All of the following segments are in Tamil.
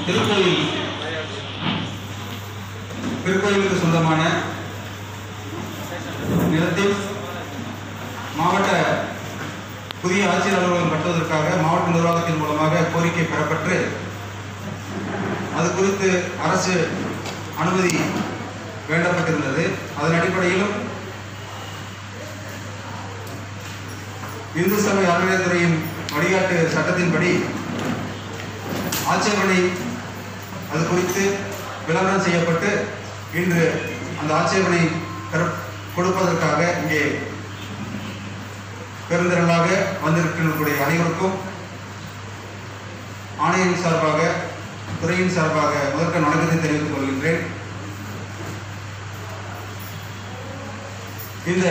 திருக்கோயில் திருக்கோயிலுக்கு சொந்தமான நிலத்தில் மாவட்ட புதிய ஆட்சியர் அலுவலகம் கட்டுவதற்காக மாவட்ட நிர்வாகத்தின் மூலமாக கோரிக்கை பெறப்பட்டு அது குறித்து அரசு அனுமதி வேண்டப்பட்டிருந்தது அதன் அடிப்படையிலும் இந்து சமய அறநிலையத்துறையின் வழிகாட்டு சட்டத்தின்படி ஆட்சேபனை அது குறித்து விளம்பரம் செய்யப்பட்டு இன்று அந்த ஆட்சேபனை கரு- கொடுப்பதற்காக இங்கே பெருந்திரளாக வந்திருக்கக்கூடிய அனைவருக்கும் ஆணையின் சார்பாக துறையின் சார்பாக முதற்க வணக்கத்தை தெரிவித்துக் கொள்கின்றேன் இந்த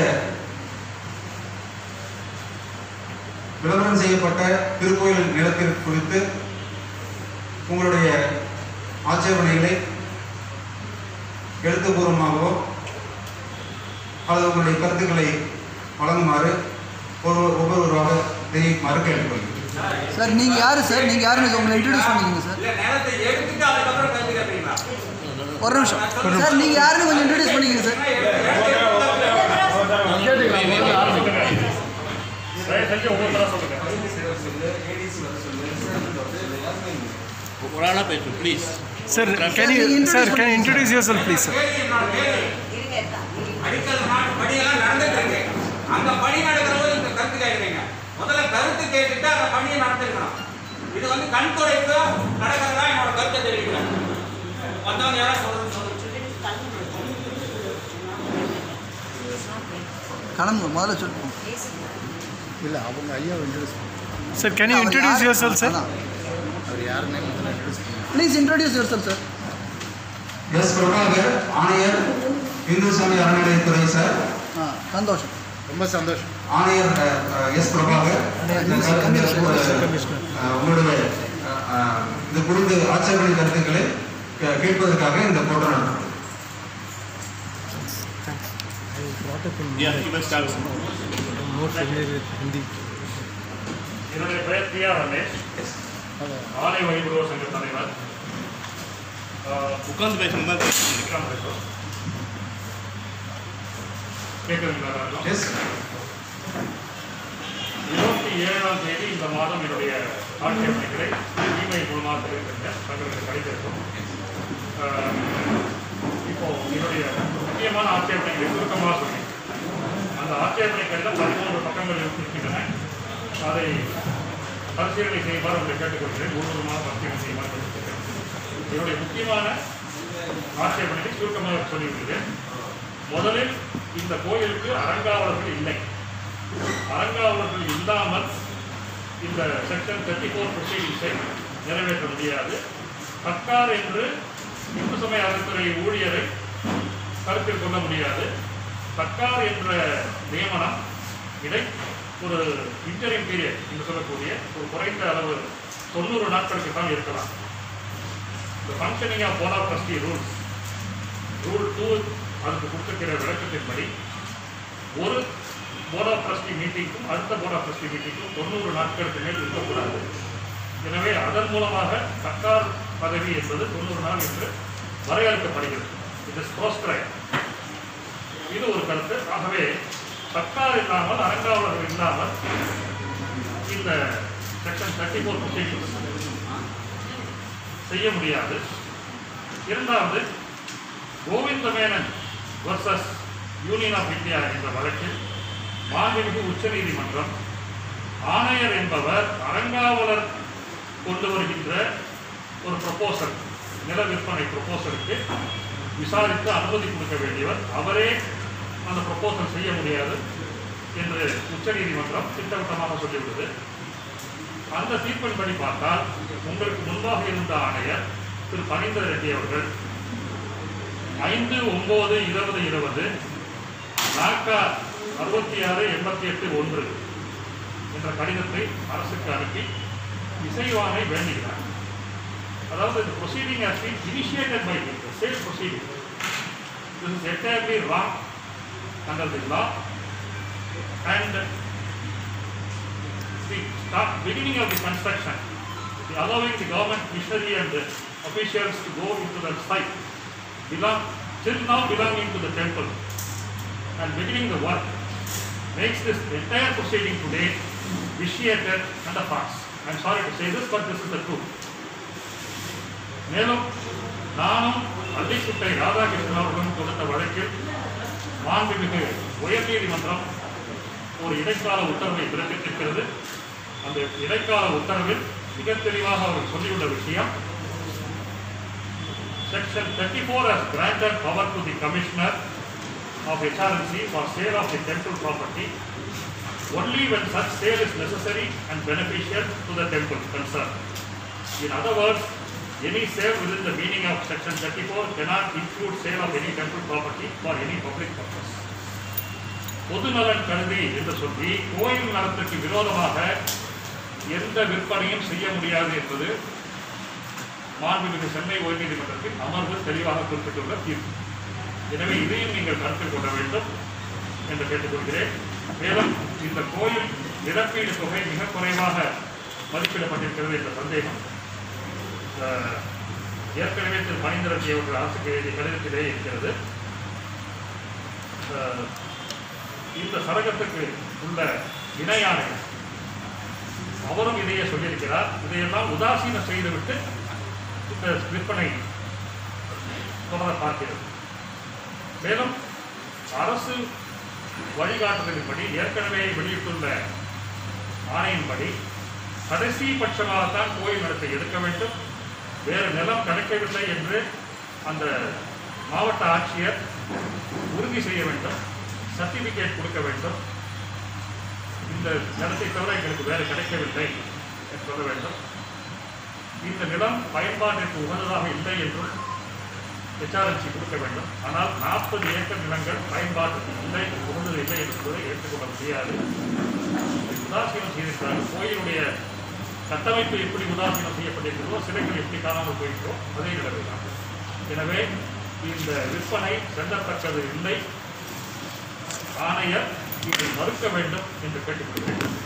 விளம்பரம் செய்யப்பட்ட திருக்கோயில் நிலத்திற்கு குறித்து உங்களுடைய ஆட்சேபனைகளை எழுத்துப்பூர்வமாகவோ அல்லது உங்களுடைய கருத்துக்களை வழங்குமாறு ஒரு ஒவ்வொருவராக தெரிவிக்குமாறு கேட்டுக்கொள்கிறேன் சார் நீங்கள் யார் சார் நீங்கள் யாருன்னு உங்களை இன்ட்ரடியூஸ் பண்ணிக்கங்க சார் இல்ல நிலத்தை எடுத்துட்டு அதுக்கப்புறம் கருத்து கேட்பீங்களா ஒரு நிமிஷம் சார் நீங்கள் யாருன்னு கொஞ்சம் இன்ட்ரடியூஸ் பண்ணிக்கங்க சார் தயவு செஞ்சு ஒவ்வொருத்தரா சொல்லுங்க ஒரு ஆளாக பேசு please Sir, can you, sir, can you introduce yourself, please, sir? கேள்வி என்னோட கேள்வி அடிக்கல் நாட்டு பணியெல்லாம் நடந்துட்டு இருக்கு அந்த பணி நடக்கிற போது இந்த கருத்து கேட்குறீங்க முதல்ல கருத்து கேட்டுட்டு அந்த பணியை நடத்திருக்கணும் இது வந்து கண் துடைப்பு நடக்கிறதா என்னோட கருத்தை தெரிவிக்கிறேன் வந்தவங்க யாராவது சொல்றது சொல்லுங்க கிளம்புங்க முதல்ல சொல்லுங்க Sir, can you introduce yourself, sir? Please introduce yourself sir S Prabhakar ஆணையர் இந்து சமய அறநிலையத்துறை சார் ஆ சந்தோஷம் ரொம்ப சந்தோஷம் ஆணையர் அஹ், அஹ், எஸ் பிரபாகர் இந்த கரு- இந்த கு- அஹ், உங்களுடைய அஹ், அஹ், இது குறித்து ஆட்சேபனை கருத்துக்களை கே- கேட்பதற்காக இந்த கூட்டம் நடத்தப்பட்டது யா இவன் ஸ்டார்ட் என்னுடைய பெயர் பிரியா ரமேஷ் ஆலை வழிபடுவோர் சங்க தலைவர் ஆஹ், உட்காந்து பேசணும் தான் பேசணும் உட்கார்ந்து இருக்கோம். கேட்குறீங்களா எல்லாருக்கும்? எஸ் இருபத்தி ஏழாம் தேதி இந்த மாதம் என்னுடைய ஆட்சேபனைகளை இமெயில் மூலமாக தெரிவித்திருந்தேன் தங்களுக்கு கிடைத்திருக்கும் ஆஹ், இப்போ என்னுடைய முக்கியமான ஆட்சேபனைகளை சுருக்கமாக சொன்னேன் அந்த ஆட்சேபனை கடிதம் பதிமூன்று பக்கங்கள் இருக்கின்றன அதை பரிசீலனை செய்யுமாறு உங்களை கேட்டுக்கொள்கிறேன் முழுவதுமாக பரிசீலனை செய்யுமாறு கேட்டுக்கொள்கிறேன் என்னுடைய முக்கியமான ஆட்சேபனைகளை சுருக்கமாக சொல்லிவிடுகிறேன் முதலில் இந்த கோயிலுக்கு அறங்காவலர்கள் இல்லை அறங்காவலர்கள் இல்லாமல் இந்த செக்ஷன் தேர்ட்டி ஃபோர் ப்ரொசீடிங்ஸை நிறைவேற்ற முடியாது சர்க்கார் என்று இந்து சமய அறத்துறை ஊழியரை கருத்தில் கொள்ள முடியாது சர்க்கார் என்ற நியமனம் இடை ஒரு இன்டரிம் பீரியட் என்று சொல்லக்கூடிய ஒரு குறைந்த அளவு தொண்ணூறு நாட்களுக்கு தான் இருக்கலாம் இந்த functioning of board of trustee rules rule two அதுக்கு கொடுத்திருக்கிற விளக்கத்தின்படி ஒரு போர்ட் ஆஃப் ட்ரஸ்டி மீட்டிங்க்கும் அடுத்த போர்ட் ஆஃப் ட்ரஸ்டி மீட்டிங்க்கும் தொண்ணூறு நாட்களுக்கு மேல் இருக்கக்கூடாது எனவே அதன் மூலமாக சர்க்கார் பதவி என்பது தொண்ணூறு நாள் என்று வரையறுக்கப்படுகிறது இது ஸ்போஸ்கிரைப் இது ஒரு கருத்து ஆகவே சர்க்கார் இல்லாமல் அறங்காவலர்கள் இல்லாமல் இந்த செக்ஷன் தேர்ட்டி ஃபோர் செய்ய முடியாது இரண்டாவது Govind Menon versus Union of India என்ற வழக்கில் மாண்புமிகு உச்சநீதிமன்றம் ஆணையர் என்பவர் அறங்காவலர் கொண்டு வருகின்ற ஒரு ப்ரொபோசல் நில விற்பனை ப்ரொபோசலுக்கு விசாரித்து அனுமதி கொடுக்க வேண்டியவர் அவரே அந்த ப்ரொபோசல் செய்ய முடியாது என்று உச்சநீதிமன்றம் திட்டவட்டமாக சொல்லிவிட்டது அந்த தீர்ப்பின்படி பார்த்தால் உங்களுக்கு முன்பாக இருந்த ஆணையர் திரு பனீந்தர் ரெட்டி அவர்கள் ஐந்து ஒன்பது இருபது இருபது நாக்கா அறுபத்தி ஆறு எண்பத்தி எட்டு ஒன்று என்ற கடிதத்தை அரசுக்கு அனுப்பி இசைவானை வேண்டுகிறார் அதாவது இந்த proceeding has been initiated by him, the same proceeding. This is entirely wrong under the law and the start beginning of the construction allowing the government machinery and the officials to go into the site belong, still now belonging to the temple and beginning the work makes this entire proceeding today vitiated and a farce. I'm sorry to say this, but this is the truth. மேலும் நானும் அள்ளிக்குட்டை ராதாகிருஷ்ணன் அவர்களும் கொடுத்த வழக்கில் மாண்புமிகு உயர்நீதிமன்றம் ஒரு இடைக்கால உத்தரவை பிறப்பித்திருக்கிறது அந்த இடைக்கால உத்தரவில் மிக தெளிவாக அவர் சொல்லியுள்ள விஷயம் section thirty four has granted power to the commissioner of HRNC for sale of the temple property only when such sale is necessary and beneficial to the temple concerned. In other words, any sale within the meaning of section 34 cannot include sale of any temple property for any public purpose. பொது நலன் கருதி என்று சொல்லி கோயில் நலத்துக்கு விரோதமாக எந்த விற்பனையும் செய்ய முடியாது என்பது மாண்புமிகு சென்னை உயர்நீதிமன்றத்தில் அமர்வு தெளிவாக குறிப்பிட்டுள்ள தீர்ப்பு எனவே இதையும் நீங்கள் கருத்தில் கொள்ள வேண்டும் என்று கேட்டுக்கொள்கிறேன் மேலும் இந்த கோயில் இழப்பீடு தொகை மிக குறைவாக மதிப்பிடப்பட்டிருக்கிறது என்ற சந்தேகம் அஹ், ஏற்கனவே திரு மணிந்திரன் அவர்கள் அரசுக்கு எழுதிய கடிதத்திலே இருக்கிறது அஹ், இந்த சரகத்துக்கு உள்ள இணையாணையம் அவரும் இதையே சொல்லியிருக்கிறார் இதையெல்லாம் உதாசீனம் செய்துவிட்டு இந்த விற்பனை தொடர பார்க்கிறது மேலும் அரசு வழிகாட்டுதலின்படி ஏற்கனவே வெளியிட்டுள்ள ஆணையின்படி கடைசி பட்சமாகத்தான் கோயில் நடத்தை எடுக்க வேண்டும் வேறு நிலம் கிடைக்கவில்லை என்று அந்த மாவட்ட ஆட்சியர் உறுதி செய்ய வேண்டும் சர்டிபிகேட் கொடுக்க வேண்டும் இந்த நிலத்தை தவிர எங்களுக்கு வேறு கிடைக்கவில்லை என்று சொல்ல வேண்டும் இந்த நிலம் பயன்பாட்டிற்கு உகந்ததாக இல்லை என்றும் ஹெச்ஆர்என்சி கொடுக்க வேண்டும் ஆனால் நாற்பது ஏக்கர் நிலங்கள் பயன்பாட்டுக்கு இல்லை உகந்தது இல்லை என்பதை ஏற்றுக்கொள்ள முடியாது உதாசீனம் செய்திருக்கிறார்கள் கோயிலுடைய கட்டமைப்பு எப்படி உதாசீனம் செய்யப்பட்டிருக்கிறதோ சிலைகள் எப்படி காணாமல் போயிருக்கோ அதே நிலைமைதான் எனவே இந்த விற்பனை செல்லத்தக்கது இல்லை ஆணையர் இதை மறுக்க வேண்டும் என்று கேட்டுக்கொள்கிறேன்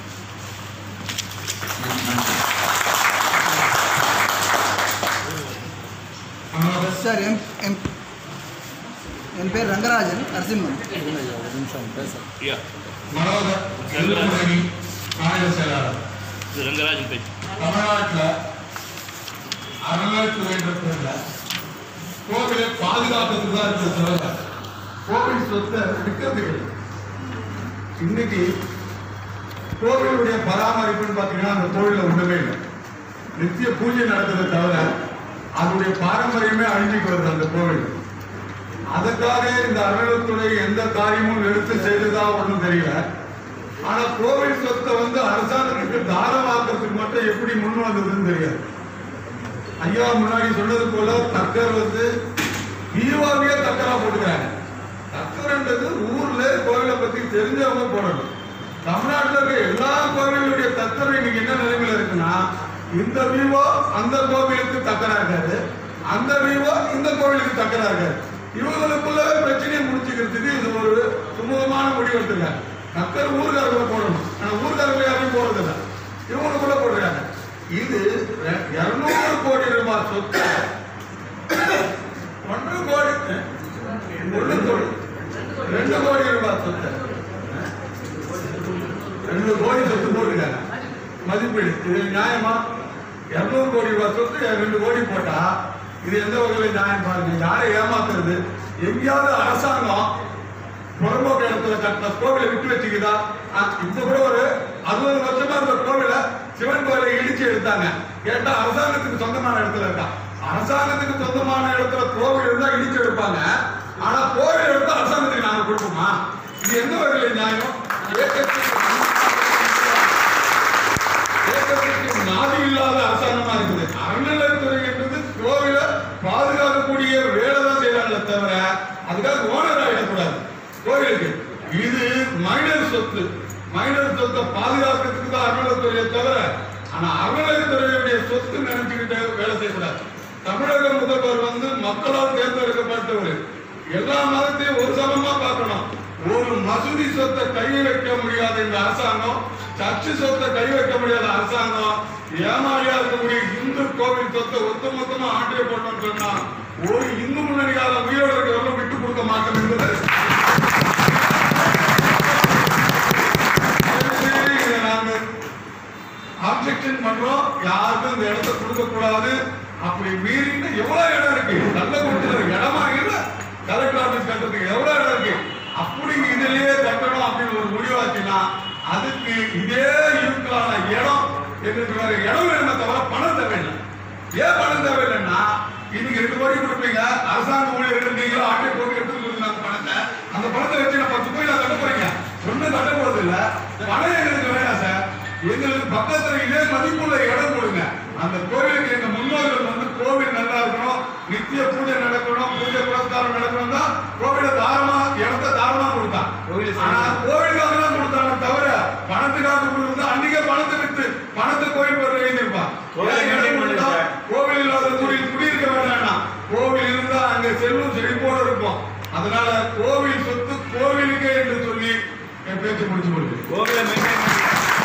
சார் எம் எம் என் பேர் ரங்கராஜன் நரசிம்மன் Yeah. மனோகர் செல்வமணி மாநில செயலாளர் இது ரங்கராஜன் பேச்சு தமிழ்நாட்டில் அறநிலைத்துறைன்ற பேர்ல கோவிலை பாதுகாக்கிறதுக்கு தான் இருக்க தவிர கோவில் சொத்தை விற்கிறது கிடையாது இன்னைக்கு கோவிலுடைய பராமரிப்புன்னு பார்த்தீங்கன்னா அந்த கோவிலில் ஒன்றுமே இல்லை நித்திய பூஜை நடக்கிறத தவிர அதனுடைய பாரம்பரியமே அழிஞ்சிட்டு வருது அந்த கோவில் அதுக்காக இந்த அறநிலைத்துறை எந்த காரியமும் எடுத்து செய்ததா ஒன்றும் தெரியல ஆனா கோவில் சொத்தை வந்து அரசாங்கத்துக்கு தாரமாக்கிறதுக்கு மட்டும் எப்படி முன் வந்ததுன்னு தெரியாது ஐயா முன்னாடி சொன்னது போல தக்கர் வந்து ஈவாவே தக்கரா போட்டுக்கிறாங்க தக்கர்ன்றது ஊர்ல கோவிலை பத்தி தெரிஞ்சவங்க போடணும் தமிழ்நாட்டில் இருக்க எல்லா கோவிலுடைய தக்கர் இன்னைக்கு என்ன நிலைமையில இருக்குன்னா இந்த விவோ அந்த கோவிலுக்கு தக்கரா இருக்காரு அந்த விவோ இந்த கோவிலுக்கு தக்கரா இருக்காரு இவங்களுக்குள்ள பிரச்சனையை முடிச்சுக்கிறதுக்கு இது ஒரு சுமூகமான முடிவு எடுத்திருக்காங்க தக்கர் ஊர்காரர்களை போடணும் ஆனா ஊர்காரர்களை யாரையும் போடுறதில்ல இவங்களுக்குள்ள போடுறாங்க இது இருநூறு கோடி ரூபாய் சொத்து ஒன்று கோடி ஒன்று கோடி ரெண்டு கோடி ரூபாய் சொத்து ரெண்டு கோடி சொத்து போட்டுருக்காங்க மதிப்பீடு இது நியாயமா இருநூறு கோடி ரூபாய் சொத்து ரெண்டு கோடி போட்டா இது எந்த வகையில நியாயம் பாருங்க யாரை ஏமாத்துறது எங்கேயாவது அரசாங்கம் புறம்போக்கு இடத்துல கட்டின கோவிலை விட்டு வச்சுக்குதா அ- இப்ப கூட ஒரு அறுபது வருஷமா இந்த கோவிலை சிவன் கோவிலை இடிச்சு எடுத்தாங்க கேட்டா அரசாங்கத்துக்கு சொந்தமான இடத்துல இருக்கா அரசாங்கத்துக்கு சொந்தமான இடத்துல கோவில் இருந்தா இடிச்சு எடுப்பாங்க ஆனா கோவில் எடுத்தா அரசாங்கத்துக்கு நாங்க கொடுப்போமா இது எந்த வகையில நியாயம் ஏக்கத்துக்கு ஏக்கத்துக்கு நாதி இல்லாத அரசாங்கமா இருக்குது அறநிலைத்துறை என்பது கோவிலை பாதுகாக்கக்கூடிய வேலை தான் செய்யறாங்களே தவிர அதுக்காக ஓனர் ஆகிடக்கூடாது கோவிலுக்கு இது மைனர் சொத்து மைனர் சொத்தை பாதுகாக்கிறதுக்கு தான் அறநிலைத்துறையை தவிர ஆனா அறநிலைத்துறையுடைய சொத்து நினைச்சுக்கிட்டு வேலை செய்யக்கூடாது தமிழக முதல்வர் வந்து மக்களால் தேர்ந்தெடுக்கப்பட்டவர் எல்லா மதத்தையும் ஒரு சமமா பார்க்கணும் ஒரு மசூதி சொத்தை கையை வைக்க முடியாத இந்த அரசாங்கம் சர்ச்சு சொத்தை கை வைக்க முடியாத அரசாங்கம் ஏமாளியா இருக்கக்கூடிய இந்து கோவில் சொத்தை ஒட்டுமொத்தமா ஆட்டைய போட்டோம்னு சொன்னா ஒரு இந்து முன்னணியால உயிரோடு இருக்கிறவங்க விட்டு கொடுக்க மாட்டோம் என்பது இதை நாங்க ஆப்ஜெக்ஷன் பண்றோம் யாருக்கும் இந்த இடத்தை கொடுக்க கூடாது அப்படி மீறின எவ்வளவு இடம் இருக்கு நல்ல கொடுத்துல இடமா இல்ல கலெக்டர் ஆபீஸ் கட்டுறதுக்கு எவ்வளவு இடம் இருக்கு அப்படி இதுலயே கட்டணும் அப்படின்னு ஒரு முடிவாச்சுன்னா அதுக்கு இதே இருக்கான இடம் எங்களுக்கு வேற இடம் வேணுமே தவிர பணம் தேவையில்லை ஏன் பணம் தேவையில்லைன்னா இன்னைக்கு ரெண்டு கோடி கொடுப்பீங்க அரசாங்க ஊழியர்கள் நீங்களும் ஆட்டை போட்டு எடுத்து கொடுக்குறாங்க பணத்தை அந்த பணத்தை வச்சு நான் பத்து கோயில் கட்ட போறீங்க ஒண்ணும் கட்ட போறது இல்ல பணம் எங்களுக்கு வேணாம் சார் எங்களுக்கு பக்கத்துல இதே மதிப்புள்ள இடம் கொடுங்க அந்த கோவிலுக்கு எங்க முன்னோர்கள் வந்து கோவில் நல்லா இருக்கணும் நித்திய பூஜை நடக்கணும் பூஜை புரஸ்காரம் நடக்கணும் தான் கோவில தாரமா இடத்த தாரமா கொடுத்தான் ஆனா கோவிலுக்காக தான் கொடுத்தாங்க தவிர பணத்துக்காக கொடுத்தா அன்னைக்கே பணத்தை வித்து பணத்தை கோயில் பேர் எழுதியிருப்பான் ஏன் இடம் கொடுத்தா கோவில் இல்லாத குடியில் குடியிருக்க வேண்டாம் கோவில் இருந்தா அங்க செல்வம் செழிப்போடு இருக்கும் அதனால கோவில் சொத்து கோவிலுக்கே என்று சொல்லி என் பேச்சு முடிச்சு கொடுக்கு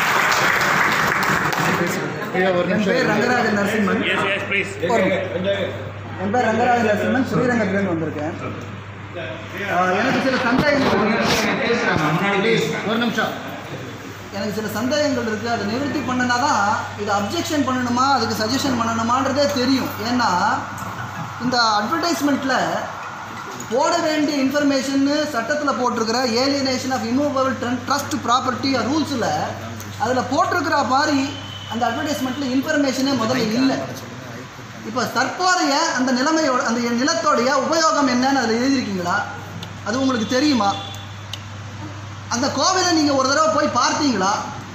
என் பேர் Rangarajan Narasimhan S S please ஒரு- என் பேர் ரங்கராஜன் நரசிம்மன் ஸ்ரீரங்கத்துலேருந்து வந்திருக்கேன் ஆஹ் எனக்கு சில சந்தேகங்கள் இருக்கு. ஒரு நிமிஷம் எனக்கு சில சந்தேகங்கள் இருக்குது அதை நிவர்த்தி பண்ணனா தான் இது அப்ஜெக்ஷன் பண்ணணுமா அதுக்கு சஜஷன் பண்ணணுமான்றதே தெரியும் ஏன்னா இந்த அட்வர்டைஸ்மெண்ட்டில் போட வேண்டிய இன்ஃபர்மேஷன்னு சட்டத்தில் போட்டிருக்கிற alienation of immovable trust property ரூல்ஸில் அதில் போட்டிருக்கிற மாதிரி அந்த அட்வர்டைஸ்மெண்ட்டில் இன்ஃபர்மேஷனே முதல்ல இல்லை இப்போ தற்போதைய அந்த நிலைமையோட அந்த நிலத்தோடைய உபயோகம் என்னன்னு அதில் எழுதியிருக்கீங்களா அது உங்களுக்கு தெரியுமா அந்த கோவிலை நீங்கள் ஒரு தடவை போய் பார்த்தீங்களா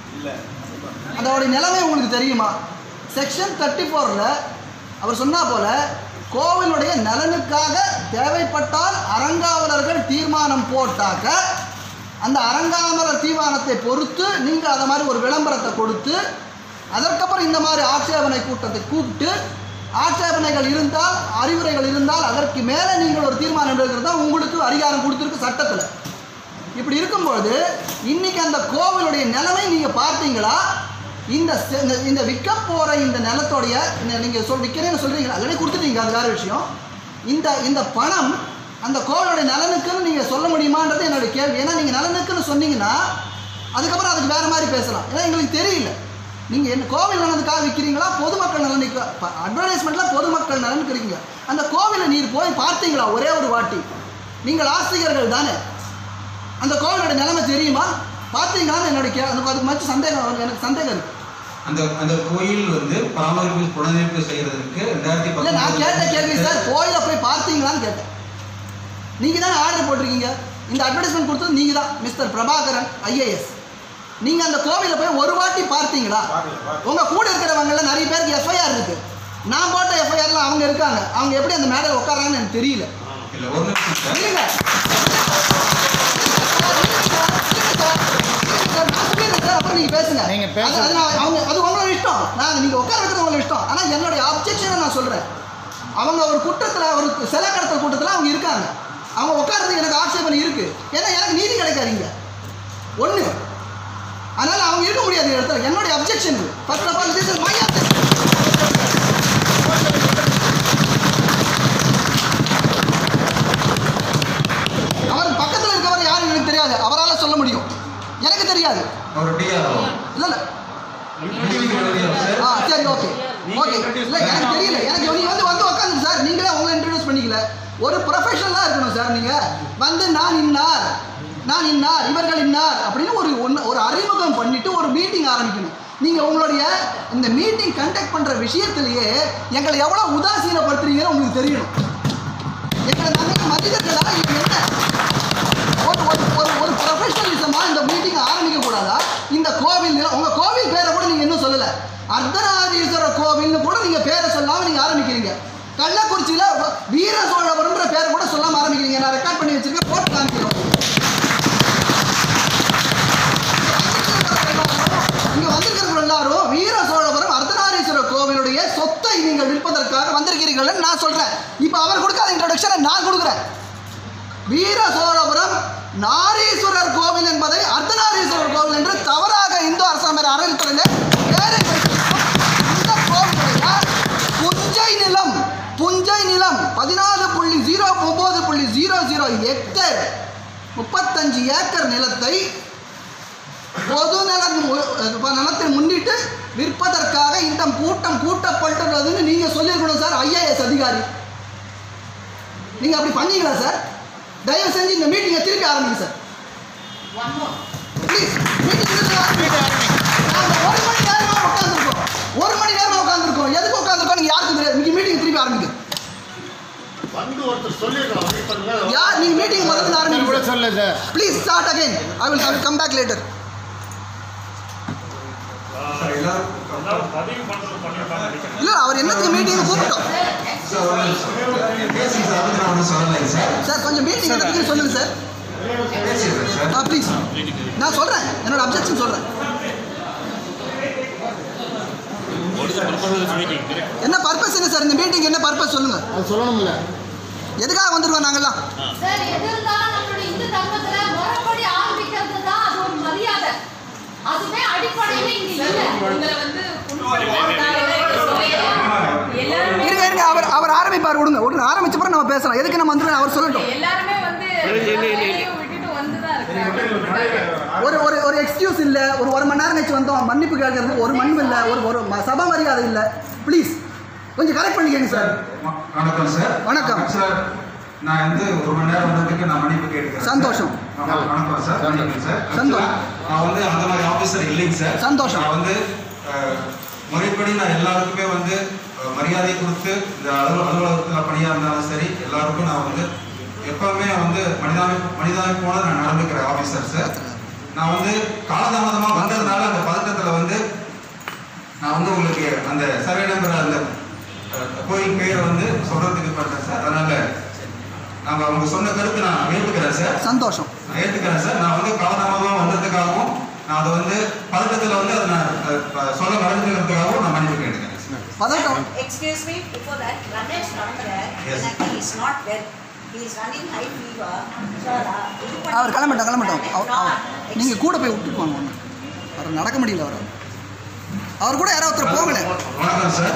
அதோடைய நிலைமை உங்களுக்கு தெரியுமா செக்ஷன் தேர்ட்டி ஃபோரில் அவர் சொன்னா போல கோவிலுடைய நலனுக்காக தேவைப்பட்டால் அறங்காவலர்கள் தீர்மானம் போட்டாக்க அந்த அறங்காவலர் தீர்மானத்தை பொறுத்து நீங்கள் அதை மாதிரி ஒரு விளம்பரத்தை கொடுத்து அதற்கப்புறம் இந்த மாதிரி ஆட்சேபனை கூட்டத்தை கூப்பிட்டு ஆட்சேபனைகள் இருந்தால் அறிவுரைகள் இருந்தால் அதற்கு மேலே நீங்கள் ஒரு தீர்மானம் எடுக்கிறது தான் உங்களுக்கு அதிகாரம் கொடுத்துருக்கு சட்டத்தில் இப்படி இருக்கும்பொழுது இன்னைக்கு அந்த கோவிலுடைய நிலைமை நீங்கள் பார்த்தீங்களா இந்த செ- இந்த- இந்த விற்க போகிற இந்த நிலத்தோடைய இந்த நீங்கள் சொல் விற்கிறேன்னு சொல்கிறீங்களா ஆல்ரெடி கொடுத்துட்டீங்க அது வேறு விஷயம் இந்த இந்த பணம் அந்த கோவிலுடைய நலனுக்குன்னு நீங்கள் சொல்ல முடியுமான்றது என்னுடைய கேள்வி ஏன்னா நீங்கள் நலனுக்குன்னு சொன்னீங்கன்னா அதுக்கப்புறம் அதுக்கு வேறு மாதிரி பேசலாம் ஏன்னா எங்களுக்கு தெரியல நீங்கள் என்ன கோவில் நலனுக்காக விற்கிறீங்களா பொதுமக்கள் நலனுக்கு அட்வர்டைஸ்மெண்ட்டில் பொதுமக்கள் நலனுக்கு இருக்கீங்க அந்த கோவிலை நீர் போய் பார்த்தீங்களா ஒரே ஒரு வாட்டி நீங்கள் ஆசிரியர்கள் தானே அந்த கோவிலோட நிலைமை தெரியுமா பார்த்தீங்களான்னு என்னோட கே அதுக்கு அதுக்கு மச்சு சந்தேகம் வருது. எனக்கு சந்தேகம் இருக்கு அந்த அந்த கோயில் வந்து பராமரிப்பு புனரமைப்பு செய்யறதுக்கு ரெண்டாயிரத்தி இல்லை நான் கேட்ட கேள்வி சார் கோயிலை போய் பார்த்தீங்களான்னு கேட்டேன் நீங்கள் தானே ஆர்டர் போட்டிருக்கீங்க இந்த அட்வர்டைஸ்மெண்ட் கொடுத்தது நீங்கள் தான் மிஸ்டர் பிரபாகரன் ஐஏஎஸ் நீங்கள் அந்த கோவிலை போய் ஒரு வாட்டி பார்த்தீங்களா உங்கள் கூட இருக்கிறவங்கள நிறைய பேருக்கு எஃப்ஐஆர் இருக்கு நான் போட்ட எஃப்ஐஆர்ல அவங்க இருக்காங்க அவங்க எப்படி அந்த மேடையில் உட்காராங்கன்னு எனக்கு தெரியல இல்ல ஒரு நிமிஷம் சார் இல்லைங்க அப்புறம் நீங்க பேசுங்க நீங்க பேசுங்க. அது- அது நான் அவங்க அது உங்களோட இஷ்டம் நான் நீங்க உட்கார வைக்கிறது உங்களோட இஷ்டம் ஆனா என்னுடைய அப்ஜெக்ஷனை நான் சொல்றேன் அவங்க ஒரு கூட்டத்துல ஒரு சில கடத்தல் கூட்டத்துல அவங்க இருக்காங்க அவங்க உட்கார்றதுக்கு எனக்கு ஆட்சேபனை இருக்கு ஏன்னா எனக்கு நீதி கிடைக்காதீங்க ஒண்ணு அதனால அவங்க இருக்க முடியாது இந்த இடத்துல என்னுடைய objection first of all this is my objection அவர் பக்கத்துல இருக்கவர் யாரும் எனக்கு தெரியாது அவரால் சொல்ல முடியும் எனக்கு தெரியாது அவர் டிஆர்ஓ இல்ல இல்ல ஆ சரி ஓகே ஓகே இல்ல எனக்கு தெரியல எனக்கு நீங்க வந்து வந்து உட்காந்து சார் நீங்களே உங்களை இன்ட்ரடியூஸ் பண்ணிக்கல ஒரு ப்ரொஃபஷனலாக இருக்கணும் சார் நீங்க வந்து நான் இன்னார் நான் இன்னார் இவர்கள் இன்னார் அப்படின்னு ஒரு ஒன்று ஒரு அறிமுகம் பண்ணிட்டு ஒரு மீட்டிங் ஆரம்பிக்கணும் நீங்க உங்களுடைய இந்த மீட்டிங் கண்டக்ட் பண்ற விஷயத்திலேயே எங்களை எவ்வளவு உதாசீனப்படுத்துறீங்கன்னு உங்களுக்கு தெரியணும் எங்களை நாங்கள் மனிதர்களா இது என்ன ஒரு ஒரு ஒரு ஒரு ப்ரொஃபஷனலிசமாக இந்த மீட்டிங் ஆரம்பிக்க கூடாதா இந்த கோவில் நில- உங்க கோவில் பேரை கூட நீங்க இன்னும் சொல்லல அர்த்தநாதீஸ்வரர் கோவில்னு கூட நீங்க பேரை சொல்லாம நீங்க ஆரம்பிக்கிறீங்க கள்ளக்குறிச்சியில வீர சோழபுரம்ன்ற பேர் கூட சொல்லாம ஆரம்பிக்கிறீங்க நான் ரெக்கார்ட் பண்ணி வச்சிருக்கேன் போட்டு காமிக்கிறோம் இங்க வந்திருக்கிறவங்க எல்லாரும் வீர சோழபுரம் அர்த்தநாரீஸ்வரர் கோவிலுடைய சொத்தை நீங்கள் விற்பதற்காக வந்திருக்கிறீர்கள் நான் சொல்றேன் இப்போ அவர் கொடுக்காத இன்ட்ரோடக்ஷனை நான் கொடுக்குறேன் வீர சோழபுரம் நாரீஸ்வரர் கோவில் என்பதை அர்த்தநாரீஸ்வரர் கோவில் என்று தவறாக இந்து அரசாங்க அறநிலைத்துறையிலே பேரை வைத்திருக்கும் இந்த கோவிலுடைய புஞ்சை நிலம் புஞ்சை நிலம் பதினாலு புள்ளி ஜீரோ ஒம்பது புள்ளி ஜீரோ ஜீரோ ஹெக்டேர் முப்பத்தஞ்சு ஏக்கர் நிலத்தை பொது நலன் மு- நலத்தை முன்னிட்டு விற்பதற்காக இந்த கூட்டம் கூட்டப்பட்டுள்ளதுன்னு நீங்க சொல்லியிருக்கணும் சார் ஐஏஎஸ் அதிகாரி நீங்க அப்படி பண்ணீங்களா சார் தயவு செஞ்சு இந்த மீட்டிங்கை திருப்பி ஆரம்பிங்க சார் ப்ளீஸ் மீட்டிங் திருப்பி ஆரம்பிங்க நாங்க ஒரு மணி நேரமா உட்காந்துருக்கோம் ஒரு மணி நேரமா உட்காந்துருக்கோம் எதுக்கு உட்காந்துருக்கோம் நீங்க யாருக்கும் தெரியாது நீங்க மீட்டிங் திருப்பி ஆரம்பிங்க வந்து ஒருத்தர் சொல்லிடுறோம் இப்ப இல்ல. யார் நீங்க மீட்டிங் முதல்ல நான் கூட ஆரம்பிங்க சொல்ல sir please start again I will I will come back later sir எல்லாரும் எல்லாரும் பதிவு பண்றது பண்ணிருக்காங்க நினைக்கிறேன் இல்ல அவர் என்னத்துக்கு மீட்டிங் கூப்பிட்டோம் சார் ஒரு நிமிஷம். பேசி சார் அதை நான் ஒன்றும் சொல்லலைங்க சார் சார் கொஞ்சம் மீட்டிங் என்னத்துக்கு சொல்லுங்க சார் பேசிடுறேன் சார் ஆ ப்ளீஸ் நான் சொல்றேன் என்னோட அப்ஜெக்ஷன் சொல்றேன் What is the purpose of this meeting? Correct? என்ன பர்பஸ் என்ன சார் இந்த மீட்டிங் என்ன பர்பஸ் சொல்லுங்க அது சொல்லணும்ல எதுக்காக வந்துருவோம் நாங்கெல்லாம் சார் எது இருந்தாலும் நம்மளுடைய இந்து தர்மத்துல முறைப்படி ஆரம்பிக்கிறது தான் அது ஒரு மரியாதை அதுவே அடிப்படையில இங்க இல்ல உங்களை வந்து புண்படுத்துறதுக்காக இதை சொல்லிடுறோம். எல்லாருமே இருங்க இருங்க அவர் அவர் ஆரம்பிப்பார் விடுங்க விடுங்க ஆரம்பிச்ச பிறகு நம்ம பேசலாம் எதுக்கு நம்ம வந்துருவோம் அவர் சொல்லட்டும் எல்லாருமே வந்து வேலையும் விட்டுட்டு வந்துதான் இருக்காங்க ஒரு ஒரு ஒரு எக்ஸ்கியூஸ் இல்லை ஒரு ஒரு மணி நேரம் கழிச்சு வந்தோம் மன்னிப்பு கேட்கறது ஒரு மண்ணும் இல்லை ஒரு ஒரு ம- சபா மரியாதை இல்லை ப்ளீஸ் கொஞ்சம் கரெக்ட் பண்ணிக்கங்க சார் வ- வணக்கம் சார் வணக்கம். சார் நான் வந்து ஒரு மணி நேரம் வந்ததுக்கு நான் மன்னிப்பு கேட்டுக்கிறேன் சார். சந்தோஷம். வணக்கம் வணக்கம் சார் வணக்கம் சார் சந்தோஷம். Actually, நான் வந்து அந்த மாதிரி ஆஃபீஸர் இல்லைங்க சார் சந்தோஷம். நான் வந்து அஹ், முறைப்படி நான் எல்லாருக்குமே வந்து அஹ், மரியாதை கொடுத்து இந்த அலுவல அலுவலகத்தில் பணியாக இருந்தாலும் சரி எல்லாருக்கும் நான் வந்து எப்பவுமே வந்து மனிதாமை மனிதாமைப்போட நான் நடந்துக்கிற ஆஃபீஸர் சார் நான் வந்து காலதாமதமாக வந்ததுனால அந்த பதட்டத்தில் வந்து நான் வந்து உங்களுக்கு அந்த சர்வே நம்பர் அந்த அஹ், கோயில் பெயரை வந்து சொல்றதுக்கு பண்றேன் சார் அதனால நாங்க அவங்க சொன்ன கருத்து நான் ஏற்றுக்கிறேன் சார் சந்தோஷம் நான் ஏற்றுக்கிறேன் சார் நான் வந்து காலதாமதமாக வந்ததுக்காகவும் நான் அதை வந்து பதட்டத்தில் வந்து அதை நான் அஹ், அஹ், சொல்ல மறந்துக்கிறதுக்காகவும் நான் மன்னிப்பு கேட்டுக்கிறேன் சார் பதட்டம் Excuse me, before that, Ramesh Ramdar, Yes. he is not well. He is running high fever. So, uh, இது பண்ணி- அவர் கிளம்பட்டோம் கிளம்பட்டோம் அவர் Not அவர் நீங்கள் கூட போய் விட்டுட்டு வாங்க ஒன்று அவர் நடக்க முடியல அவர் அவர் கூட யாராவது ஒருத்தர் போகல வணக்கம் சார்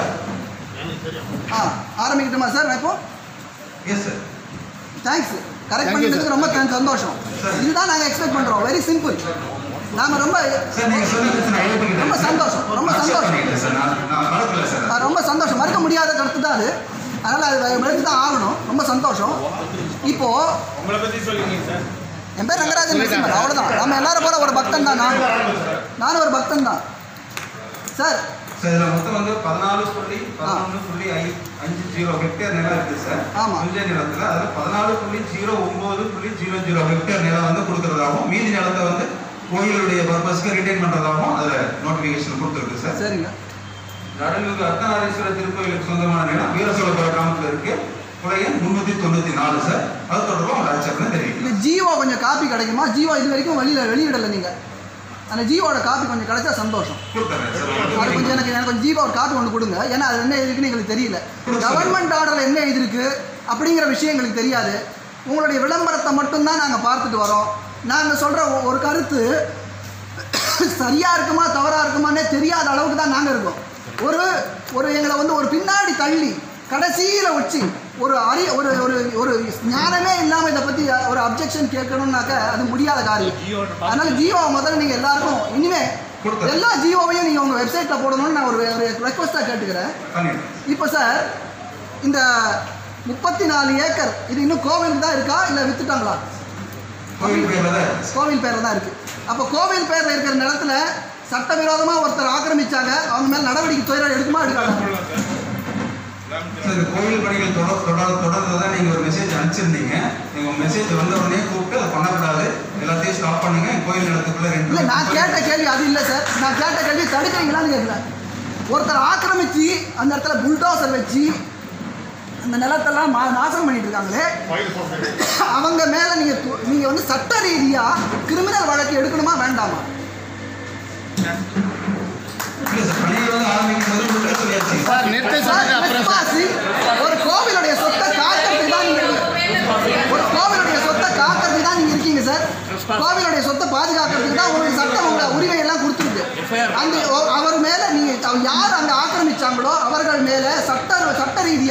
ஆ ஆரம்பிக்கட்டுமா சார் நான் இப்போ எஸ் சார் தேங்க்ஸ் கரெக்ட் பண்ணதுக்கு ரொம்ப thanks, சந்தோஷம் இதுதான் நாங்கள் எக்ஸ்பெக்ட் பண்ணுறோம் வெரி சிம்பிள் நாம ரொம்ப சார் நீங்க சொன்ன கருத்து நான் ஏற்றுக்கிட்டேன் ரொம்ப சந்தோஷம், ரொம்ப நான் accept சந்தோஷம். பண்ணிக்கிட்டேன் சார் நான் நான் மறக்கல சார் ஆ, ரொம்ப சந்தோஷம் மறுக்க முடியாத கருத்து தான் அது அதனால் அது எடுத்து தான் ஆகணும் ரொம்ப சந்தோஷம் இப்போ உங்களை பத்தி சொல்லுங்க சார் என் பேர் ரங்கராஜன் நரசிம்மன் அவ்வளோதான் நம்ம எல்லாரும் போல ஒரு பக்தன் தான் நான் நானும் ஒரு பக்தன் தான் சார் சார் இதில் மொத்தம் வந்து பதினாலு புள்ளி பதினொன்று புள்ளி ஐ அஞ்சு ஜீரோ ஹெக்டேர் நிலம் இருக்குது சார் ஆமா. புஞ்சை நிலத்தில் அதில் பதினாலு புள்ளி ஜீரோ ஒம்பது புள்ளி ஜீரோ ஜீரோ ஹெக்டேர் நிலம் வந்து கொடுக்குறதாகவும் மீதி நிலத்தை வந்து கோயிலுடைய பர்பஸ்க்கு ரிட்டைன் பண்ணுறதாகவும் அதில் நோட்டிஃபிகேஷன் கொடுத்துருக்கு சார் சரிங்க அடலூர் அர்த்தநாரீஸ்வரர் திருக்கோயிலுக்கு சொந்தமான நிலம் வீரசோழபுர கிராமத்தில் இருக்கு குறையன் முந்நூற்றி தொண்ணூற்றி நாலு சார் அது தொடர்பாக உங்கள் ஆட்சேபனை இந்த தெரிவிக்கிறேன் ஜியோ கொஞ்சம் காப்பி கிடைக்குமா ஜியோ இது வரைக்கும் வெளியில் வெளியிடலை நீங்கள் அந்த ஜியோட காப்பி கொஞ்சம் கிடைச்சா சந்தோஷம் கொடுத்துட்றேன் அது சார் கொஞ்சம் எனக்கு எனக்கு கொஞ்சம் ஜீவா ஒரு காப்பி ஒன்று கொடுங்க ஏன்னா அது என்ன இருக்குன்னு எங்களுக்கு தெரியல கவர்மெண்ட் ஆர்டரில் என்ன எழுதிருக்கு அப்படிங்கிற விஷயம் எங்களுக்கு தெரியாது உங்களுடைய விளம்பரத்தை மட்டும்தான் நாங்கள் பார்த்துட்டு வரோம் நாங்கள் சொல்கிற ஒரு கருத்து சரியாக இருக்குமா தவறாக இருக்குமானே தெரியாத அளவுக்கு தான் நாங்கள் இருக்கோம் ஒரு ஒரு எங்களை வந்து ஒரு பின்னாடி தள்ளி கடைசியில் வச்சு ஒரு அறி ஒரு ஒரு ஒரு ஞானமே இல்லாமல் இதை பற்றி ஒரு அப்ஜெக்ஷன் கேட்கணும்னாக்க அது முடியாத காரியம் அதனால ஜியோ முதல்ல நீங்கள் எல்லாருக்கும் இனிமே கொடுத்தேன். எல்லா ஜியோவையும் நீங்கள் உங்கள் வெப்சைட்டில் போடணும்னு நான் ஒரு ஒரு ரெக்வஸ்ட்டாக கேட்டுக்கிறேன் பண்ணிடுறேன் இப்போ சார் இந்த முப்பத்தி நாலு ஏக்கர் இது இன்னும் கோவிலுக்கு தான் இருக்கா இல்லை வித்துட்டாங்களா கோயில் பேரில் தான் இருக்கு. கோவில் பேரில் தான் இருக்குது அப்போ கோவில் பேரில் இருக்கிற நிலத்துல சட்டவிரோதமாக ஒருத்தர் ஆக்கிரமிச்சாங்க அவங்க மேலே நடவடிக்கை துறை எடுக்குமா எடுக்காதா சார் இந்த கோயில் பணிகள் தொடர் தொடர் தொடர்ந்து தான் நீங்கள் ஒரு மெசேஜ் அனுப்பிச்சிருந்தீங்க நீங்கள் உங்கள் மெசேஜ் வந்த உடனே கூப்பிட்டு அதை பண்ணக்கூடாது எல்லாத்தையும் ஸ்டாப் பண்ணுங்க கோயில் நிலத்துக்குள்ள ரெண்டு இல்லை நான் கேட்ட கேள்வி அது இல்லை சார் நான் கேட்ட கேள்வி தடுக்கிறீங்களான்னு கேட்கல ஒருத்தர் ஆக்கிரமிச்சு அந்த இடத்துல புல்டோசர் வச்சு அந்த நிலத்தெல்லாம் மா நாசம் பண்ணிட்டு இருக்காங்களே ஃபைல் போட்டு அவங்க மேலே நீங்கள் நீங்கள் வந்து சட்ட ரீதியாக கிரிமினல் வழக்கு எடுக்கணுமா வேண்டாமா இல்லை சார் பணிகள் வந்து ஆரம்பிக்கும் போது உங்களுக்கு சொல்லியாச்சு சார் நிறுத்த சார், சொல்லுங்க அப்புறம் சார் trespassing, ஒரு கோவிலுடைய சொத்தை காக்கிறதுக்கு தான் நீங்க இருக்கீங்க. ஒரு கோவிலுடைய சொத்தை காக்கிறதுக்கு தான் நீங்க இருக்கீங்க சார்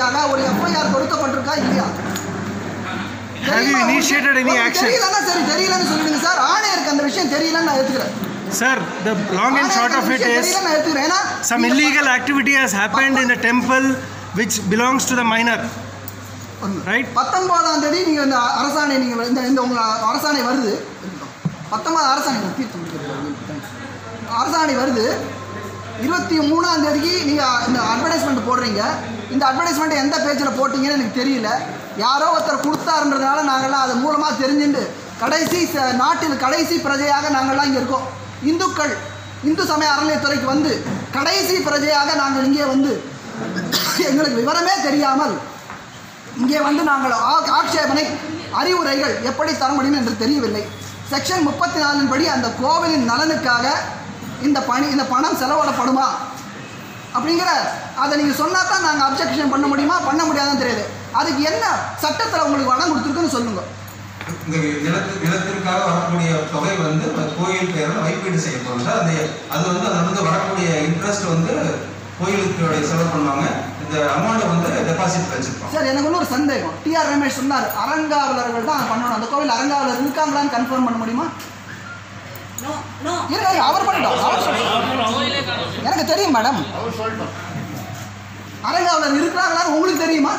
ரீதியாக ஒரு எஃப்ஐஆர் கொடுக்கப்பட்டிருக்கா இல்லையா Have you initiated any உங்களுக்கு action? தெரியலன்னா சரி தெரியலன்னு சொல்லிடுங்க சார் ஆணையருக்கு அந்த விஷயம் தெரியலன்னு நான் எடுத்துக்கிறேன் Sir, the long and short of it is தெரியல நான் எடுத்துக்கிறேன் ஏன்னா some illegal activity has happened in the temple which belongs to the minor. Right? பத்தொன்பதாம் தேதி நீங்க இந்த அரசாணை நீங்க இந்த இந்த உங்க அரசாணை வருது பத்தொன்பது அரசாணை நான் தீர்த்து முடிக்கிறேன். அரசாணை வருது இருபத்தி மூணாம் தேதிக்கு நீங்க இந்த அட்வர்டைஸ்மெண்ட் போடுறீங்க இந்த அட்வர்டைஸ்மெண்ட் எந்த பேஜில் போட்டீங்கன்னு எனக்கு தெரியல யாரோ ஒருத்தர் கொடுத்தாருன்றதுனால நாங்கள்லாம் அது மூலமாக தெரிஞ்சுண்டு கடைசி ச- நாட்டில் கடைசி பிரஜையாக நாங்கள்லாம் இங்கே இருக்கோம் இந்துக்கள் இந்து சமய அறநிலையத்துறைக்கு வந்து கடைசி பிரஜையாக நாங்கள் இங்கே வந்து எங்களுக்கு விவரமே தெரியாமல் இங்கே வந்து நாங்கள் ஆ- ஆட்சேபனை அறிவுரைகள் எப்படி தர முடியும் என்று தெரியவில்லை செக்ஷன் முப்பத்தி நாலின் படி அந்த கோவிலின் நலனுக்காக இந்த பணி இந்த பணம் செலவிடப்படுமா அப்படிங்கிற அதை நீங்கள் சொன்னா தான் நாங்கள் அப்ஜெக்ஷன் பண்ண முடியுமா பண்ண முடியாதுன்னு தெரியுது அதுக்கு என்ன சட்டத்தில் உங்களுக்கு வடம் கொடுத்துருக்குன்னு சொல்லுங்கள் இந்த நிலத்து நிலத்திற்காக வரக்கூடிய தொகை வந்து கோயில் பேரில் வைப்பீடு செய்யப்படும் சார் அந்த அது வந்து அதுல இருந்து வரக்கூடிய இன்ட்ரெஸ்ட் வந்து கோயிலுக்கு செலவு பண்ணுவாங்க இந்த அமௌண்ட்டை வந்து டெபாசிட் வச்சிருப்போம் சார் எனக்கு இன்னொரு சந்தேகம் டிஆர் ரமேஷ் சொன்னார் அறங்காவலர்கள் தான் பண்ணணும் அந்த கோவில் அறங்காவலர் இருக்காங்களான்னு கன்ஃபார்ம் பண்ண முடியுமா நோ நோ இருங்க இருங்க, அவர் பண்ணிட்டோம் அவர் சொல்லிட்டோம். எனக்கு தெரியும் மேடம் அவர் சொல்லிட்டோம் அறங்காவலர் இருக்கிறாங்களான்னு உங்களுக்கு தெரியுமா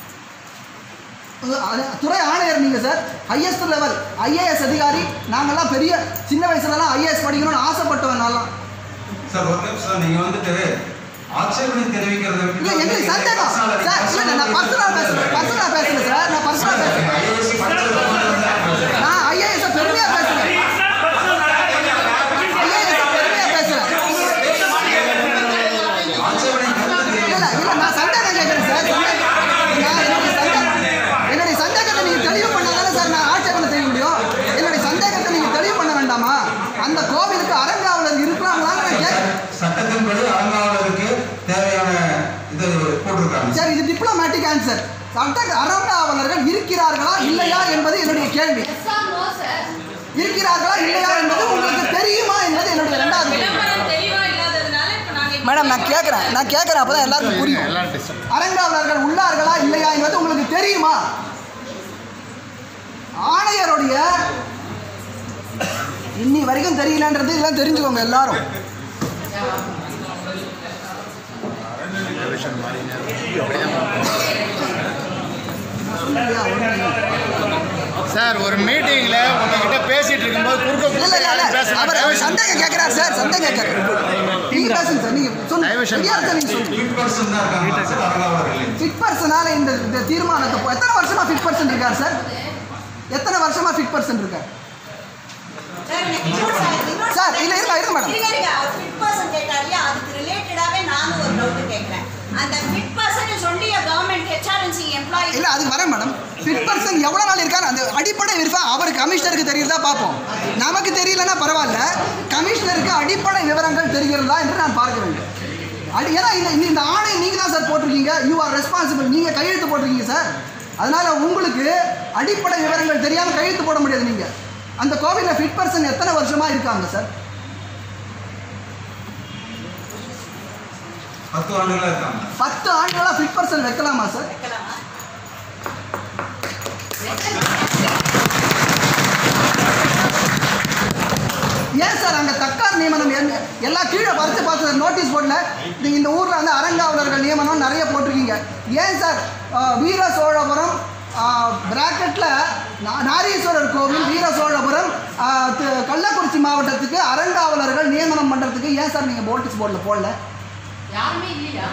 அது- அது துறை ஆணையர் நீங்கள் சார் ஹையஸ்ட் லெவல் ஐஏஎஸ் அதிகாரி நாங்கள்லாம் பெரிய சின்ன வயசுலலாம் ஐஏஎஸ் படிக்கணும்னு ஆசைப்பட்டவன் நான்லாம் சார் ஒரு நிமிஷம் நீங்க வந்துட்டு ஆட்சேபனை தெரிவிக்கிறத விட்டு இல்லை எங்களுக்கு சந்தேகம் சார் இல்லை இல்லை, நான் பர்சனலாக பேசுகிறேன் பர்சனலாக பேசுகிறேன் சார் நான் பர்சனலாக பேசுகிறேன் ஐஏஎஸ் படிச்சது வந்து நான் ஐஏஎஸ் பெருமையாக பேசுகிறேன் ஐஏஎஸ் பெருமையாக பேசுகிறேன் ஆட்சேபனை கருத்து இல்ல இல்ல இல்ல நான் சந்தேகம் கேட்குறேன் சார் சந்தேகம். நான் என்னுடைய சந்தேகம் என்னுடைய சந்தேகத்தை நீங்க தெளிவு பண்ணாதானே சார் நான் ஆட்சேபனை செய்ய முடியும் என்னுடைய சந்தேகத்தை நீங்க தெளிவு பண்ண வேண்டாமா அந்த கோவிலுக்கு அறங்காவலர் இருக்கிறாங்களான்னு நான் கேட்குறேன் சட்டத்தின்படி அறங்காவலருக்கு தேவையான இது போட்டிருக்காங்க சார் இது டிப்ளமேட்டிக் ஆன்சர் சட்ட அறங்காவலர்கள் இருக்கிறார்களா இல்லையா என்பது என்னுடைய கேள்வி எஸ் ஆர் நோ சார் இருக்கிறார்களா இல்லையா என்பது உங்களுக்கு தெரியுமா என்பது என்னுடைய இரண்டாவது கேள்வி. விளம்பரம் தெளிவா இல்லாததுனால இப்ப நாங்க இப்படி மேடம் நான் கேட்குறேன் நான் கேட்குறேன் அப்போ தான் எல்லாருக்கும் புரியும் எல்லாம் டிஸ்டர்ப் அறங்காவலர்கள் உள்ளார்களா இல்லையா என்பது உங்களுக்கு தெரியுமா ஆணையருடைய இன்னி வரைக்கும் தெரியலன்றது இதெல்லாம் தெரிஞ்சுக்கோங்க எல்லாரும் சார் ஒரு மீட்டிங்ல உங்ககிட்ட பேசிட்டு இருக்கும்போது குறுக்க இல்ல இல்ல குறுக்க இல்ல அவர் அவர் சந்தேகம் கேட்கிறார் சார் சந்தேகம் கேட்கிறார் நீங்க பேசுங்க சார் நீங்க சொல்லுங்க Diversion. சரியா இருக்கா நீங்க சொல்லுங்க ஃபிட் பர்சன் தான் இருக்காங்க சார் அறங்காவலர் இல்லை ஃபிட் பர்சனால இந்த இந்த தீர்மானத்தை போ- எத்தனை வருஷமா ஃபிட் பர்சன் இருக்கார் சார் எத்தனை வருஷமா ஃபிட் பர்சன் இருக்கார் சார் எனக்கு இன்னொரு சார் இன்னொரு சார், இல்ல, இருங்க, இருங்க மேடம். இருங்க இருங்க அவர் ஃபிட் பர்சன் கேட்டார் இல்லையா அதுக்கு ரிலேட்டடாவே நானும் ஒரு டவுட் கேட்கிறேன் அந்த ஃபிட் பர்சன் சொல்லி கவர்மெண்ட் ஹெச்ஆர்என்சி எம்ப்ளாயி இல்ல அதுக்கு வரேன் மேடம் ஃபிட் பர்சன் எவ்வளவு நாள் இருக்காரு அந்த அடிப்படை விருப்பம் அவர் கமிஷனருக்கு தெரியுறதா பார்ப்போம் நமக்கு தெரியலன்னா பரவாயில்ல கமிஷனருக்கு அடிப்படை விவரங்கள் தெரிகிறதா என்று நான் பார்க்க வேண்டும் அடி ஏன்னா இந்த இந்த- இந்த ஆணை நீங்க தான் சார் போட்டிருக்கீங்க யூ ஆர் ரெஸ்பான்சிபிள் நீங்க கையெழுத்து போட்டிருக்கீங்க சார் அதனால உங்களுக்கு அடிப்படை விவரங்கள் தெரியாம கையெழுத்து போட முடியாது நீங்க அந்த கோவிலில் ஃபிட் பர்சன் எத்தனை வருஷமா இருக்காங்க சார் பத்து ஆண்டுகளா இருக்காங்க பத்து ஆண்டுகளா ஃபிட் பர்சன் வைக்கலாமா சார் வைக்கலாமா ஏன் சார் அங்கே தக்கார் நியமனம் என்ன- எல்லாம் கீழே பறித்து பார்த்து நோட்டீஸ் போர்டில் நீங்கள் இந்த ஊரில் வந்து அறங்காவலர்கள் நியமனம் நிறைய போட்டிருக்கீங்க ஏன் சார் ஆஹ், வீர சோழபுரம் பிராக்கெட்டில் நாரீஸ்வரர் கோவில் வீர சோழபுரம் ஆஹ், தி- கள்ளக்குறிச்சி மாவட்டத்துக்கு அறங்காவலர்கள் நியமனம் பண்ணுறதுக்கு ஏன் சார் நீங்கள் நோட்டீஸ் போர்டில் போடல யாருமே இல்லையா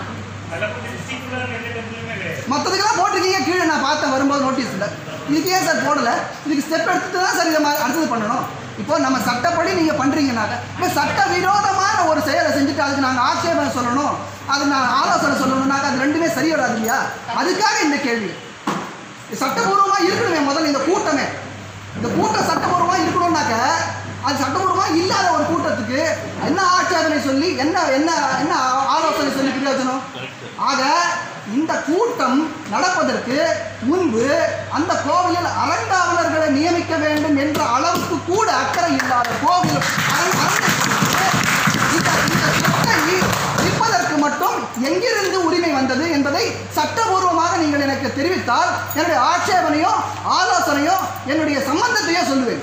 மற்றதுக்கெல்லாம் போட்டிருக்கீங்க கீழே நான் பார்த்தேன் வரும்போது நோட்டீஸில் இதுக்கு ஏன் சார் போடலை இதுக்கு ஸ்டெப் எடுத்துட்டு தான் சார் இதை மா- அடுத்தது பண்ணணும் இப்போ நம்ம சட்டப்படி நீங்கள் பண்ணுறீங்கனாக்க இப்போ சட்ட விரோதமான ஒரு செயலை செஞ்சுட்டு அதுக்கு நாங்கள் ஆட்சேபனை சொல்லணும் அது நான் ஆலோசனை சொல்லணும்னாக்க அது ரெண்டுமே சரி வராது இல்லையா அதுக்காக இந்த கேள்வி சட்டபூர்வமாக இருக்கணுமே முதல்ல இந்த கூட்டமே இந்த கூட்டம் சட்டபூர்வமாக இருக்கணும்னாக்க அது சட்டபூர்வமாக இல்லாத ஒரு கூட்டத்துக்கு என்ன ஆட்சேபனை சொல்லி என்ன என்ன என்ன ஆலோசனை சொல்லி பிரயோஜனம் ஆக இந்த கூட்டம் நடப்பதற்கு முன்பு அந்த கோவிலில் அறங்காவலர்களை நியமிக்க வேண்டும் என்ற அளவுக்கு கூட அக்கறை இல்லாத கோவில் அரண்- அரண்மனைக்கு இந்த இந்த சொத்தை விற்பதற்கு மட்டும் மட்டும் எங்கிருந்து உரிமை வந்தது என்பதை சட்டபூர்வமாக நீங்கள் எனக்கு தெரிவித்தால் என்னுடைய ஆட்சேபனையோ ஆலோசனையோ என்னுடைய சம்பந்தத்தையோ சொல்லுவேன்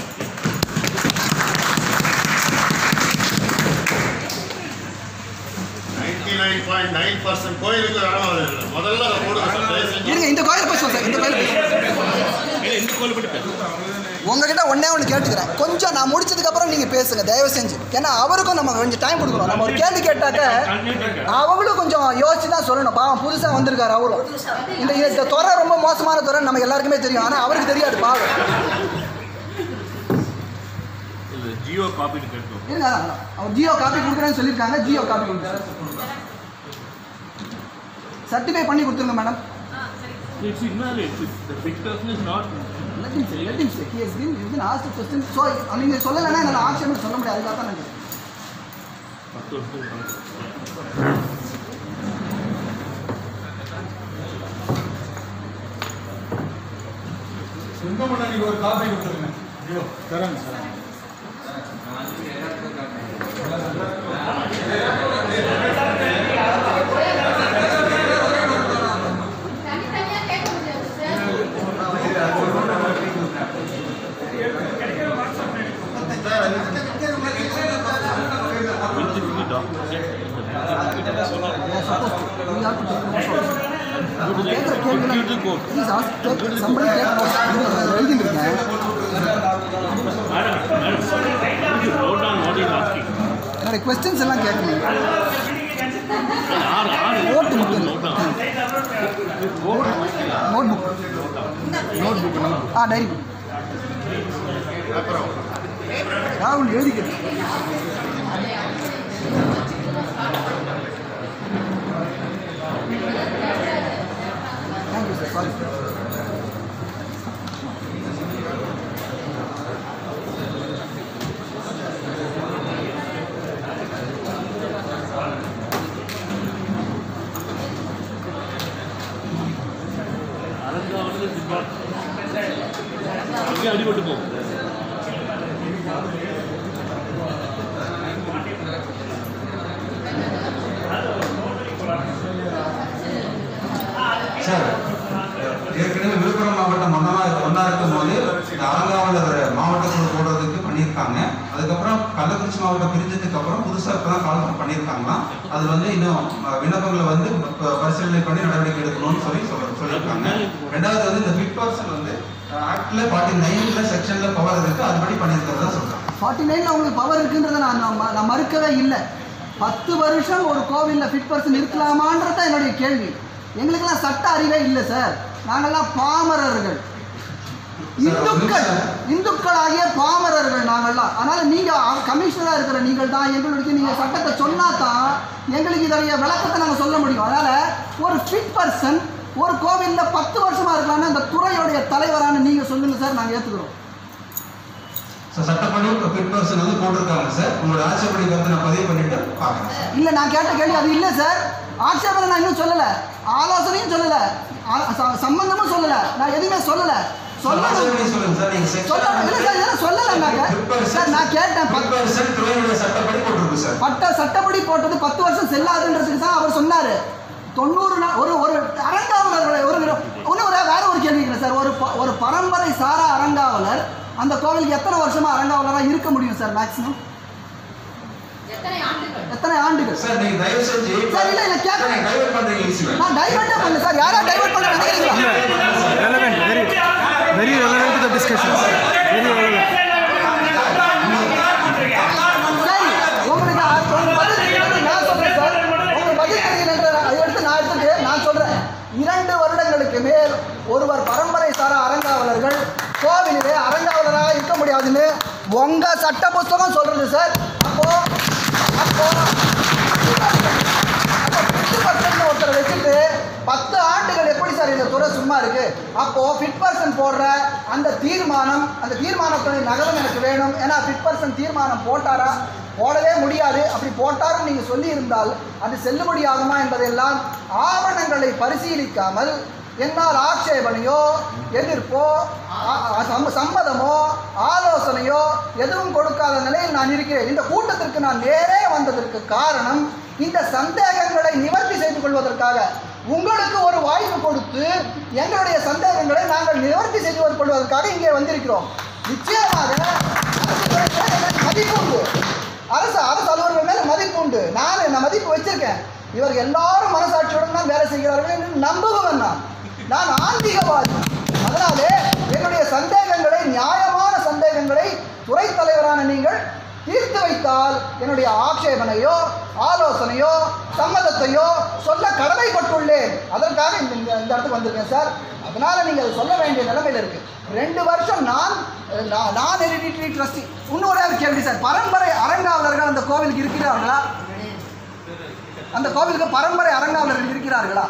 ninety nine point nine percent கோயிலுக்கு இடம் அது இல்லை முதல்ல அதை போடுங்க சார் தயவு செஞ்சு. இருங்க இந்த கோயில் பேசுவோம் சார் இந்த கோயில் உங்ககிட்ட ஒண்ணே ஒன்று கேட்டுக்கிறேன் கொஞ்சம் நான் முடிச்சதுக்கு அப்புறம் நீங்க பேசுங்க தயவு செஞ்சு ஏன்னா அவருக்கும் நம்ம கொஞ்சம் டைம் கொடுக்கணும் நம்ம ஒரு கேள்வி கேட்டாக்க அவங்களும் கொஞ்சம் யோசிச்சு தான் சொல்லணும் பாவம் புதுசா வந்திருக்காரு அவரும் இந்த இந்த துறை ரொம்ப மோசமான துறை நமக்கு எல்லாருக்குமே தெரியும் ஆனா அவருக்கு தெரியாது பாவம் ஜியோ காப்பீடு கேட்கும் இருங்க அதான், அதான். அவர் ஜியோ காப்பி கொடுக்குறேன்னு சொல்லியிருக்காங்க ஜியோ காப்பி கொடுக்குறேன் சர்டிஃபை பண்ணி கொடுத்துருங்க madam It's invalid. The fixed person is not. Let him say, let him say. He has been, he's been asked a question. So, நீங்க சொல்லலைன்னா என்னால் ஆட்சேபம் சொல்ல முடியாது அதுக்காக தான் நான் கேட்டேன். பத்து வருஷத்துக்கு கணக்கு. செங்கமண்ணா நீங்க ஒரு காப்பி கொடுத்துருங்க ஐயோ தரேன் சார் தனித்தனியா கேட்க முடியாது sir With the document. They are supposed to. We have to take notes also. கேட்குற Go கேள்வி to the court. Please ask கேட்க சம்பளம் கேட்க எழுதிட்டுருக்கேன் Madam, madam, you wrote down what he's asking. என்னோட கொஸ்டின்ஸ் எல்லாம் கேட்கணும் ஆறு ஆறு ஓட்டு முக்கியம் note down. Note book note book ஆ டைரி புக் ராகுல் எழுதிக்கிறது தேங்க்யூ சார் சாரி அரங்காவதுல சிப்பார். அங்கே அடிபட்டு போகும் சார் ஏற்கனவே விழுப்புரம் மாவட்டம் ஒன்றா ஒன்றா இருக்கும் போது இந்த அலங்காவில் ஒரு மாவட்ட குழு போடுறதுக்கு பண்ணியிருக்காங்க அதுக்கப்புறம் கள்ளக்குறிச்சி மாவட்டம் பிரிஞ்சதுக்கு அப்புறம் புதுசாக இப்போ தான் கால் பண்ணியிருக்காங்களாம் அது வந்து இன்னும் அஹ், விண்ணப்பங்களை வந்து ப- பரிசீலனை பண்ணி நடவடிக்கை எடுக்கணும்னு சொல்லி சொல்ல சொல்லியிருக்காங்க ரெண்டாவது வந்து இந்த ஃபிட் பர்சன் வந்து ஆக்டில் ஃபார்ட்டி நைனில் செக்ஷனில் பவர் இருக்குது அதுபடி பண்ணியிருக்கிறதா சொல்கிறாங்க ஃபார்ட்டி நைனில் அவங்களுக்கு பவர் இருக்குன்றதை நான் நான் ம- நான் மறுக்கவே இல்லை பத்து வருஷம் ஒரு கோவிலில் ஃபிட் பர்சன் இருக்கலாமான்றது தான் என்னுடைய கேள்வி எங்களுக்கெல்லாம் சட்ட அறிவே இல்லை சார் நாங்கள்லாம் பாமரர்கள் இந்துக்கள் இந்துக்களாகிய பாமரர்கள் நாங்கள்லாம் அதனால் நீங்கள் கமிஷனராக இருக்கிற நீங்கள் தான் எங்களுக்கு நீங்கள் சட்டத்தை சொன்னா தான் எங்களுக்கு இதோடைய விளக்கத்தை நாங்கள் சொல்ல முடியும் அதனால் ஒரு ஃபிட் பர்சன் ஒரு கோவிலில் பத்து வருஷமாக இருக்கலாம்னு அந்த துறையுடைய தலைவரான நீங்கள் சொல்லுங்கள் சார் நாங்கள் ஏற்றுக்கிறோம் ஸோ சட்டப்படி ஃபிட் பர்சன் வந்து போட்டிருக்காங்க சார் உங்களோட ஆட்சேபடி கருத்தை நான் பதிவு பண்ணிட்டு பார்க்குறேன் சார் இல்ல நான் கேட்ட கேள்வி அது இல்ல சார் ஆட்சேபனை நான் இன்னும் சொல்லல ஆலோசனையும் சொல்லல ஆ- ச- சம்பந்தமும் சொல்லல நான் எதுவுமே சொல்லல ஆட்சேபனை சொல்லணும் சொல்லுங்க சார் நீங்க section- சொல்லணும் இல்ல சார் இதெல்லாம் சொல்லலைன்னாக்க Fit person- சார் நான் கேட்டேன் Fit பத்து person துறையினுடைய சட்டப்படி போட்டிருக்கு சார் பட்ட சட்டப்படி போட்டது பத்து வருஷம் செல்லாதுன்றதுக்கு தான் அவர் சொன்னாரு தொண்ணூறு நாள் ஒரு ஒரு அரங்காவலர்களை ஒரு இன்னும் ஒரு வேற ஒரு கேள்வி கேட்கிறேன் சார் ஒரு ப- ஒரு பரம்பரை சாரா அரங்காவலர் அந்த கோவிலுக்கு எத்தனை வருஷமா அரங்காவலராக இருக்க முடியும் சார் மேக்ஸிமம் எத்தனை ஆண்டுகள் எத்தனை ஆண்டுகள் சார் நீங்க தயவு செஞ்சு சார், இல்ல, இல்ல, கேட்க- சார், நீங்க டைவர்ட் பண்றீங்க ஈஸி நான் டைவர்ட்டே பண்ணல சார் யாரா டைவர்ட் பண்ண நினைக்கிறீங்களா relevant, very, very relevant to the discussion. Very relevant. சரி உங்களுக்கு அ- உங்க பதில் தெரியலன்னு நான் சொல்றேன் சார் உங்க பதில் தெரியலன்ற அதை எடுத்து நான் எடுத்துட்டு நான் சொல்றேன் இரண்டு வருடங்களுக்கு மேல் ஒருவர் பரம்பரை சாரா அரங்காவலர்கள் கோவிலிலே அரங்காவலராக இருக்க முடியாதுன்னு உங்க சட்ட புஸ்தகம் சொல்றது சார் அப்போ அப்போ பர்சன்ட் ஒருத்தரை வச்சுட்டு பத்து ஆண்டுகள் எப்படி சார் இந்த துறை சும்மா இருக்கு அப்போ ஃபிட் பர்சன் போடுற அந்த தீர்மானம் அந்த தீர்மானத்துடைய நகரம் எனக்கு வேணும் ஏன்னா ஃபிட் பர்சன் தீர்மானம் போட்டாரா போடவே முடியாது அப்படி போட்டாரும் நீங்கள் சொல்லியிருந்தால் அது செல்லுபடியாகுமா என்பதெல்லாம் ஆவணங்களை பரிசீலிக்காமல் என்னால் ஆட்சேபனையோ எதிர்ப்போ ஆ- ஆ- சம்ம- சம்மதமோ ஆலோசனையோ எதுவும் கொடுக்காத நிலையில் நான் இருக்கிறேன் இந்த கூட்டத்திற்கு நான் நேரே வந்ததற்கு காரணம் இந்த சந்தேகங்களை நிவர்த்தி செய்து கொள்வதற்காக உங்களுக்கு ஒரு வாய்ப்பு கொடுத்து எங்களுடைய சந்தேகங்களை நாங்கள் நிவர்த்தி செய்து கொள்வதற்காக இங்கே வந்திருக்கிறோம் நிச்சயமாக அரசு துறை மேல எனக்கு மதிப்பு உண்டு அரசு அரசு அலுவலர்கள் மேல மதிப்பு உண்டு நான் என்ன மதிப்பு வச்சிருக்கேன் இவர் எல்லாரும் மனசாட்சியுடன் தான் வேலை செய்கிறார்கள் என்று நம்புபவன் நான் நான் ஆன்மீகவாதி அதனாலே என்னுடைய சந்தேகங்களை நியாயமான சந்தேகங்களை துறை தலைவரான நீங்கள் தீர்த்து வைத்தால் என்னுடைய ஆட்சேபனையோ ஆலோசனையோ சம்மதத்தையோ சொல்ல கடமைப்பட்டுள்ளேன் அதற்காக இந்த இந்த இந்த இடத்துக்கு வந்திருக்கேன் சார் அதனால நீங்கள் அதை சொல்ல வேண்டிய நிலைமையில் இருக்கு ரெண்டு வருஷம் நான் நான்- நான் ஹெரிடிட்டரி ட்ரஸ்டி இன்னொரு ஒரு கேள்வி சார் பரம்பரை அரங்காவலர்கள் அந்த கோவிலுக்கு இருக்கிறார்களா அந்த கோவிலுக்கு பரம்பரை அரங்காவலர்கள் இருக்கிறார்களா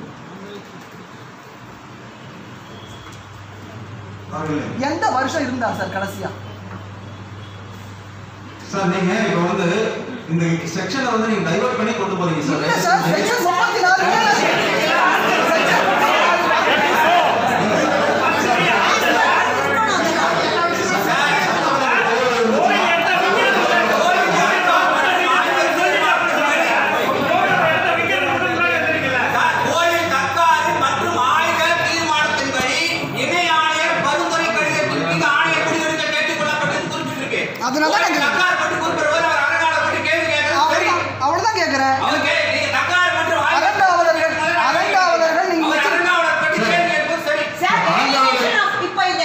அவர்களே எந்த வருஷம் இருந்தார் சார் கடைசியா சார் நீங்க இப்ப வந்து இந்த செக்ஷனை வந்து நீங்க டைவர்ட் பண்ணி கொண்டு போறீங்க சார் இல்ல சார் செக்ஷன் முப்பத்தி நாலு கோயில் தக்காறு மற்றும் ஆயுத தீர்மானத்தின்படி இணை ஆணையர் பரிந்துரை கடிதத்தின் மீது ஆணையர் முடிவெடுக்க கேட்டுக் கொள்ளப்பட்டது குறிப்பிட்டிருக்கு அதனால தான் கோயில் கேக்குறேன். தக்காறு பற்றி குறிப்பிடுவது அவர் அரங்காலை பற்றி கேள்வி கேட்கறது சரி அவ்வளவுதான் கேட்கிறேன் அவர் கே- நீங்க தக்காறு மற்றும் ஆயுத அரங்காவலர்கள் அரங்காவலர்கள் நீங்க அவர் வச்சிருக்க- அரங்காவலர் பற்றி கேள்வி கேட்பது சரி சார் delegation of இப்போ இந்த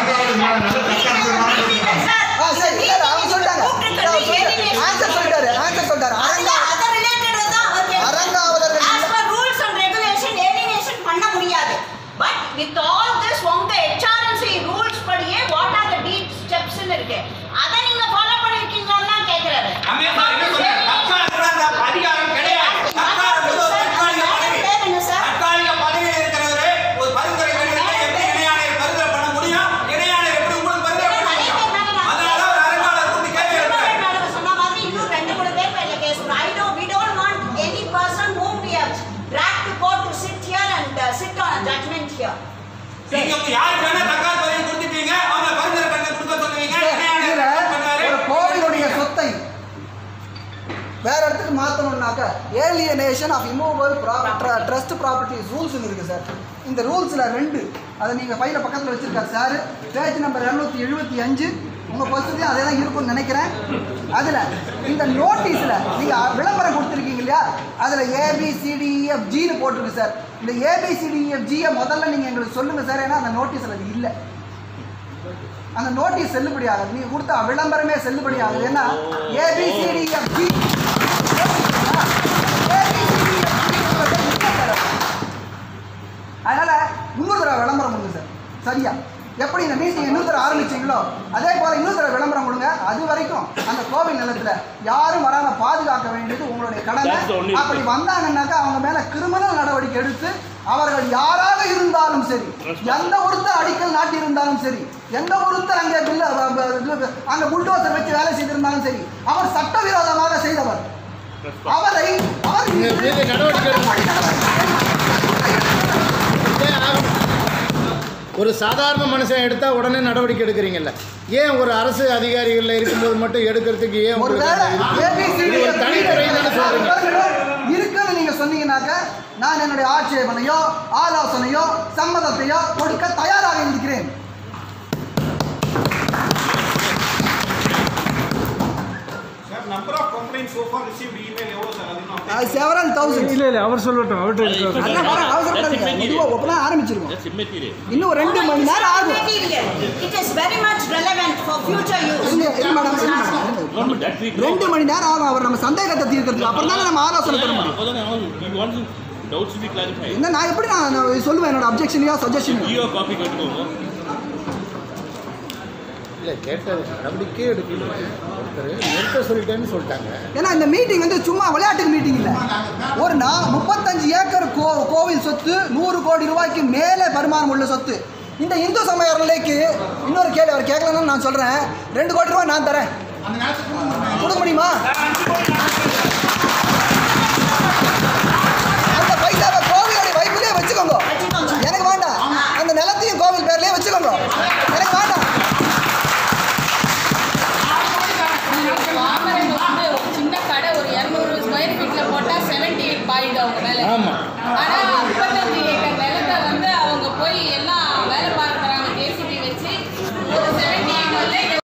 சார் ஆ, சரி, இல்ல, இல்ல, அவங்க சொல்லிட்டாங்க. இல்ல, அவர் சொல்லிட்டாரு. answer சொல்லிட்டாரு, answer சொல்லிட்டாரு. அரங்கா- அது related தான் அவர் கேட்கிறார். அரங்காவலர்கள் As per rules and regulation, alienation பண்ண முடியாது. But with all this, உங்க HRNC rules படியே what are the deed steps ன்னு இருக்கு. அதை நீங்க follow பண்ணிருக்கீங்களான்னு தான் கேட்கிறாரு. அம்பேத்கர் என்ன சொன்னார்? தக்காருக்கு அந்த அதிகாரம் கிடையாது. தக்கார் என்பது ஒரு தற்காலிக பதவி. பேர் என்ன சார்? தற்காலிக பதவியில் இருக்கிறவரு ஒரு பரிந்துரை கடிதத்தை எப்படி இணை ஆணையர் பரிந்துரை பண்ண முடியும்? இணை ஆணையர் எப்படி உங்களுக்கு பரிந்துரை பண்ண முடியும்? அதனால ஒரு அரங்காவலர் கூப்பிட்டு கேள்வி கேட்கிறார். மேடம் சொன்ன மாதிரி இன்னும் ரெண்டு மூணு பேர் மேல கேஸ் போடும். I don't, we don't want any person whom we have dragged to court to sit here and uh, sit on a judgment here. நீங்க உங்க யாருக்கு வேணா தக்கார் பதவி கொடுத்துட்டீங்க அவங்க பரிந்துரை கடிதம் கொடுக்க சொல்லுவீங்க இணை ஆணையர் இதுல என்ன பண்ணாரு? ஒரு கோவிலுடைய சொத்தை வேற இடத்துக்கு மாத்தணும்னாக்க alienation of immovable trust properties rules இருக்கு சார் இந்த ரூல்ஸ்ல ரெண்டு அதை நீங்க ஃபைல பக்கத்துல வச்சிருக்காரு சார் பேஜ் நம்பர் இரநூத்தி எழுபத்தி அஞ்சு உங்க பசத்தையும் அதே தான் இருக்கும்னு நினைக்கிறேன் அதுல இந்த நோட்டீஸ்ல நீங்க விளம்பரம் கொடுத்துருக்கீங்க இல்லையா அதுல ஏபிசிடிஎஃப் ஜின்னு போட்டிருக்கு சார் இந்த ஏபிசிடிஎஃப் ஜியை முதல்ல நீங்க எங்களுக்கு சொல்லுங்க சார் ஏன்னா அந்த நோட்டீஸ்ல அது இல்லை அந்த நோட்டீஸ் செல்லுபடி ஆகுது நீங்க கொடுத்த விளம்பரமே செல்லுபடி ஆகுது ஏன்னா ஏபிசிடிஎஃப்ஜி அதனால இன்னொரு தடவை விளம்பரம் கொடுங்க சார் சரியா எப்படி இந்த மீட்டிங் இன்னொரு தடவை ஆரம்பிச்சீங்களோ அதே போல இன்னொரு தடவை விளம்பரம் கொடுங்க அது வரைக்கும் அந்த கோவில் நிலத்துல யாரும் வராம பாதுகாக்க வேண்டியது உங்களுடைய கடமை That's the only அப்படி வந்தாங்கன்னாக்கா அவங்க மேல கிரிமினல் நடவடிக்கை எடுத்து அவர்கள் யாராக இருந்தாலும் சரி எந்த ஒருத்தர் அடிக்கல் நாட்டி இருந்தாலும் சரி எந்த ஒருத்தர் அங்கே பில்ல வ- வ- இது- அங்க புல்டோசர் வச்சு வேலை செய்திருந்தாலும் சரி அவர் சட்டவிரோதமாக செய்தவர் அவரை அவர் இந்த மீது நடவடிக்கை ஒரு சாதாரண மனுஷன் எடுத்தா உடனே நடவடிக்கை எடுக்கிறீங்கல்ல ஏன் ஒரு அரசு அதிகாரிகள் இருக்கும்போது மட்டும் எடுக்கிறதுக்கு ஏன் உங்களுக்கு ஒருவேளை அந்த இது? ABCD இது ஒரு தனித்துறை தானே சொல்றீங்க இருக்குன்னு நீங்க சொன்னீங்கன்னாக்க நான் என்னுடைய ஆட்சேபனையோ ஆலோசனையோ சம்மதத்தையோ கொடுக்க தயாராக இருக்கிறேன் number of complaints so far received email எவ்வளவு சார் அது இன்னும் செவரல் தௌசண்ட் இல்லை இல்லை அவர் சொல்லட்டும் அவர்கிட்ட இருக்காரு அதான் வர அவசரப்படாதீங்க மெதுவா ஒப்பனா ஆரம்பிச்சிருக்கோம் That's immaterial. இன்னும் ரெண்டு மணி நேரம் ஆகும் Material. It is very much relevant for future use. இருங்க, இருங்க மேடம், இருங்க மேடம், இருங்க. No, but that we know. ரெண்டு மணி நேரம் ஆகும் அவர் நம்ம சந்தேகத்தை தீர்க்கிறதுக்கு அப்புறம் தானே நம்ம ஆலோசனை தர முடியும் அப்போதானே அவன் we want doubts to be clarified. என்ன நான் எப்படி நான் நான் சொல்லுவேன் என்னோட அப்ஜெக்ஷனையோ சஜஷனையோ ஜியோ காப்பி கட்டுக்கோங்க இல்லை கேட்டது நடவடிக்கை எடுக்கல ஒருத்தர் நிறுத்த சொல்லிட்டேன்னு சொல்லிட்டாங்க ஏன்னா இந்த மீட்டிங் வந்து சும்மா விளையாட்டுக்கு மீட்டிங் இல்லை ஒரு நா முப்பத்தஞ்சு ஏக்கர் கோ கோவில் சொத்து நூறு கோடி ரூபாய்க்கு மேலே வருமானம் உள்ள சொத்து இந்த இந்து சமய அறநிலைக்கு இன்னொரு கேள்வி அவர் கேட்கலன்னு நான் சொல்கிறேன் ரெண்டு கோடி ரூபாய் நான் தரேன் கொடுக்க முடியுமா அந்த பைசாவை கோவிலுடைய வைப்பிலே வச்சுக்கோங்க எனக்கு வேண்டாம் அந்த நிலத்தையும் கோவில் பேர்லயே வச்சுக்கோங்க எனக்கு வேண்டாம் வாங்குறவங்க வந்து ஒரு சின்ன கடை ஒரு இரநூறு ஸ்கொயர் ஃபீட்ல ஒரு 78 வரல